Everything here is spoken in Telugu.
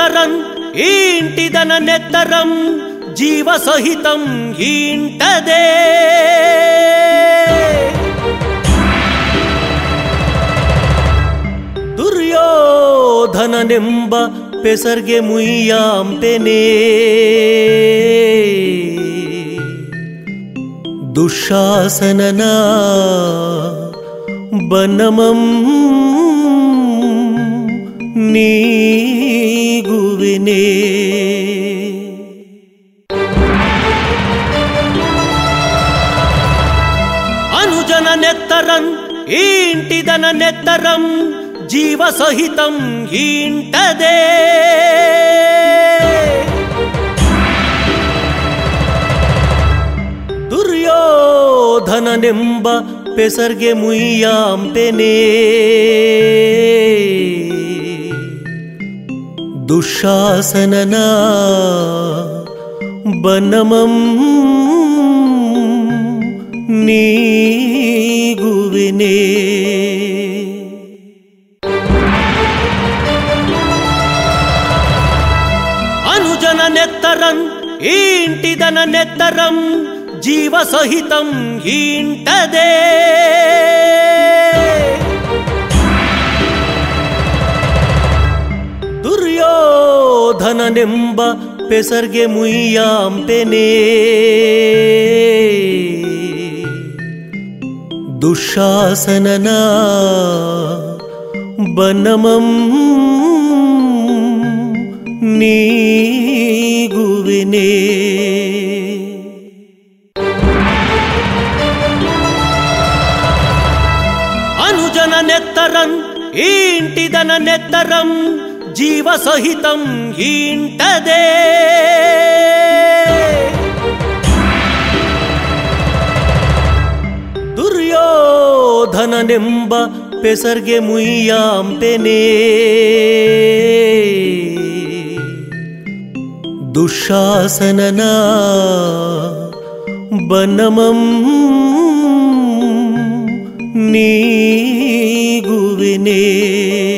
నెత్తరం ఇంటిదన నెత్తరం జీవ సహితం ఇంటదే ದುರ್ಯೋಧನನೆಂಬ ಪೆಸರ್ಗೆ ಮುಯ್ಯಾಂಪೆನೆ ದುಶಾಸನನ ಬನಮಂ ನೀಗುವೆನೆ అనుజన నెత్తరం ఇంటిదన నెత్తరం జీవ సహితం ఇంటదే ದುರ್ಯೋಧನನೆಂಬ ಪೆಸರ್ಗೆ ಮುಯ್ಯಾಂಪೆನೆ ದುಶಾಸನನ ಬನಮಂ ನೀಗುವೆನೆ అనుజన నెత్తరం ఇంటిదన నెత్తరం జీవ సహితం ఇంటదే ದುರ್ಯೋಧನನೆಂಬ ಪೆಸರ್ಗೆ ಮುಯ್ಯಾಂಪೆನೆ ದುಶಾಸನನ ಬನಮಂ ನೀಗುವೆನೆ అనుజన నెత్తరం ఇంటిదన నెత్తరం జీవ సహితం ఇంటదే ದುರ್ಯೋಧನನೆಂಬ ಪೆಸರ್ಗೆ ಮುಯ್ಯಾಂಪೆನೆ ದುಶಾಸನನ ಬನಮಂ ನೀಗುವೆನೆ